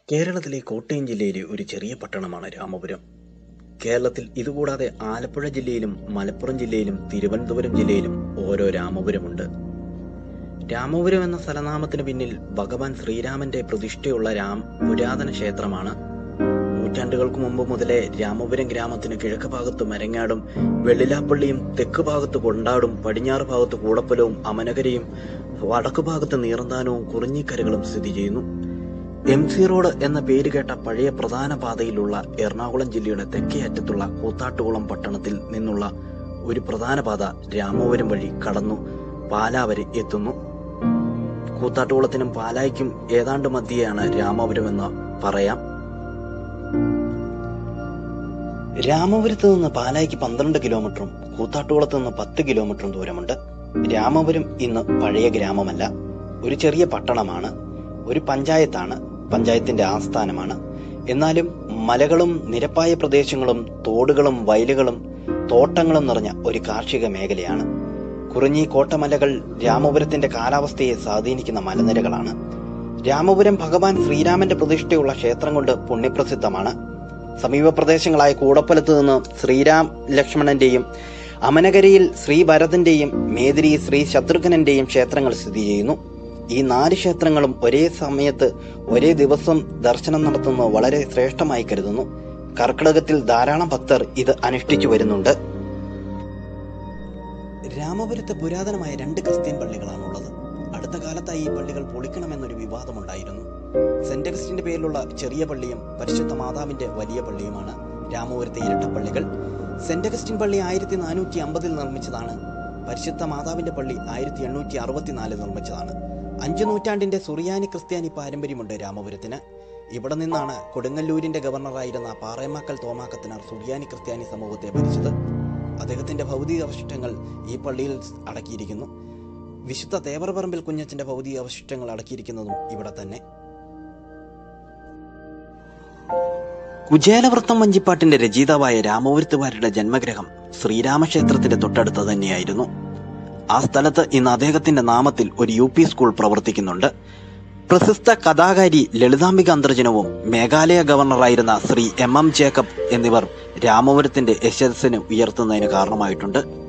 കേരളത്തിലെ കോട്ടയം ജില്ലയിലെ ഒരു ചെറിയ പട്ടണമാണ് രാമപുരം കേരളത്തിൽ ഇതുകൂടാതെ ആലപ്പുഴ ജില്ലയിലും മലപ്പുറം ജില്ലയിലും തിരുവനന്തപുരം ജില്ലയിലും ഓരോ രാമപുരമുണ്ട് രാമപുരം എന്ന സ്ഥലനാമത്തിന് പിന്നിൽ ഭഗവാൻ ശ്രീരാമന്റെ പ്രതിഷ്ഠയുള്ള രാം പുരാതന ക്ഷേത്രമാണ് നൂറ്റാണ്ടുകൾക്ക് മുമ്പ് മുതലേ രാമപുരം ഗ്രാമത്തിന് കിഴക്ക് ഭാഗത്ത് മരങ്ങാടും വെള്ളിലാപ്പള്ളിയും തെക്ക് ഭാഗത്ത് കൊണ്ടാടും പടിഞ്ഞാറ് ഭാഗത്ത് കൂടപ്പലവും അമനകരയും വടക്ക് ഭാഗത്ത് നീറന്താനവും കുറിഞ്ഞിക്കരകളും സ്ഥിതി ചെയ്യുന്നു എം സി റോഡ് എന്ന പേര് കേട്ട പഴയ പ്രധാന പാതയിലുള്ള എറണാകുളം ജില്ലയുടെ തെക്കേ അറ്റത്തുള്ള കൂത്താട്ടുകുളം പട്ടണത്തിൽ നിന്നുള്ള ഒരു പ്രധാന പാത രാമപുരം വഴി കടന്നു പാലാ വരെ എത്തുന്നു കൂത്താട്ടുകുളത്തിനും പാലായ്ക്കും ഏതാണ്ട് മധ്യയാണ് രാമപുരം എന്ന് പറയാം രാമപുരത്ത് നിന്ന് പാലായ്ക്ക് പന്ത്രണ്ട് കിലോമീറ്ററും കൂത്താട്ടുകുളത്ത് നിന്ന് പത്ത് കിലോമീറ്ററും ദൂരമുണ്ട് രാമപുരം ഇന്ന് പഴയ ഗ്രാമമല്ല ഒരു ചെറിയ പട്ടണമാണ് ഒരു പഞ്ചായത്താണ് പഞ്ചായത്തിന്റെ ആസ്ഥാനമാണ് എന്നാലും മലകളും നിരപ്പായ പ്രദേശങ്ങളും തോടുകളും വയലുകളും തോട്ടങ്ങളും നിറഞ്ഞ ഒരു കാർഷിക മേഖലയാണ് കുറിഞ്ഞി കോട്ടമലകൾ രാമപുരത്തിന്റെ കാലാവസ്ഥയെ സ്വാധീനിക്കുന്ന മലനിരകളാണ് രാമപുരം ഭഗവാൻ ശ്രീരാമന്റെ പ്രതിഷ്ഠയുള്ള ക്ഷേത്രം കൊണ്ട് പുണ്യപ്രസിദ്ധമാണ് സമീപ പ്രദേശങ്ങളായ കൂടപ്പലത്ത് നിന്ന് ശ്രീരാം ലക്ഷ്മണന്റെയും അമനകരയിൽ ശ്രീ ഭരതന്റെയും മേദിരി ശ്രീ ശത്രുഘ്നന്റെയും ക്ഷേത്രങ്ങൾ സ്ഥിതി ചെയ്യുന്നു ഈ നാല് ക്ഷേത്രങ്ങളും ഒരേ സമയത്ത് ഒരേ ദിവസം ദർശനം നടത്തുന്നത് വളരെ ശ്രേഷ്ഠമായി കരുതുന്നു കർക്കിടകത്തിൽ ധാരാളം ഭക്തർ ഇത് അനുഷ്ഠിച്ചു വരുന്നുണ്ട് രാമപുരത്ത് പുരാതനമായ രണ്ട് ക്രിസ്ത്യൻ പള്ളികളാണുള്ളത് അടുത്ത കാലത്തായി ഈ പള്ളികൾ പൊളിക്കണമെന്നൊരു വിവാദമുണ്ടായിരുന്നു സെന്റ് അഗസ്റ്റിന്റെ പേരിലുള്ള ചെറിയ പള്ളിയും പരിശുദ്ധ മാതാവിന്റെ വലിയ പള്ളിയുമാണ് രാമപുരത്തെ ഇരട്ടപ്പള്ളികൾ സെന്റ് അഗസ്റ്റിൻ പള്ളി ആയിരത്തി നാനൂറ്റി അമ്പതിൽ നിർമ്മിച്ചതാണ് പരിശുദ്ധ മാതാവിന്റെ പള്ളി ആയിരത്തി എണ്ണൂറ്റി അറുപത്തിനാലിൽ നിർമ്മിച്ചതാണ് അഞ്ചു നൂറ്റാണ്ടിന്റെ സുറിയാനി ക്രിസ്ത്യാനി പാരമ്പര്യമുണ്ട് രാമപുരത്തിന് ഇവിടെ നിന്നാണ് കൊടുങ്ങല്ലൂരിന്റെ ഗവർണറായിരുന്ന പാറേമാക്കൽ തോമാക്കത്തിനാർ സുറിയാനി ക്രിസ്ത്യാനി സമൂഹത്തെ ഭരിച്ചത് അദ്ദേഹത്തിന്റെ ഭൗതിക അവശിഷ്ടങ്ങൾ ഈ പള്ളിയിൽ അടക്കിയിരിക്കുന്നു വിശുദ്ധ തേവറപറമ്പിൽ കുഞ്ഞച്ചന്റെ ഭൗതിക അവശിഷ്ടങ്ങൾ അടക്കിയിരിക്കുന്നതും ഇവിടെ തന്നെ കുചേലവൃത്തം വഞ്ചിപ്പാട്ടിന്റെ രചയിതാവായ രാമപുരത്തുകാരുടെ ജന്മഗ്രഹം ശ്രീരാമക്ഷേത്രത്തിന്റെ തൊട്ടടുത്ത് തന്നെയായിരുന്നു ആ സ്ഥലത്ത് ഇന്ന് അദ്ദേഹത്തിന്റെ നാമത്തിൽ ഒരു യു പി സ്കൂൾ പ്രവർത്തിക്കുന്നുണ്ട് പ്രശസ്ത കഥാകാരി ലളിതാംബിക അന്തർജനവും മേഘാലയ ഗവർണറായിരുന്ന ശ്രീ എം എം ജേക്കബ് എന്നിവർ രാമപുരത്തിന്റെ യശസ്സിന് ഉയർത്തുന്നതിന് കാരണമായിട്ടുണ്ട്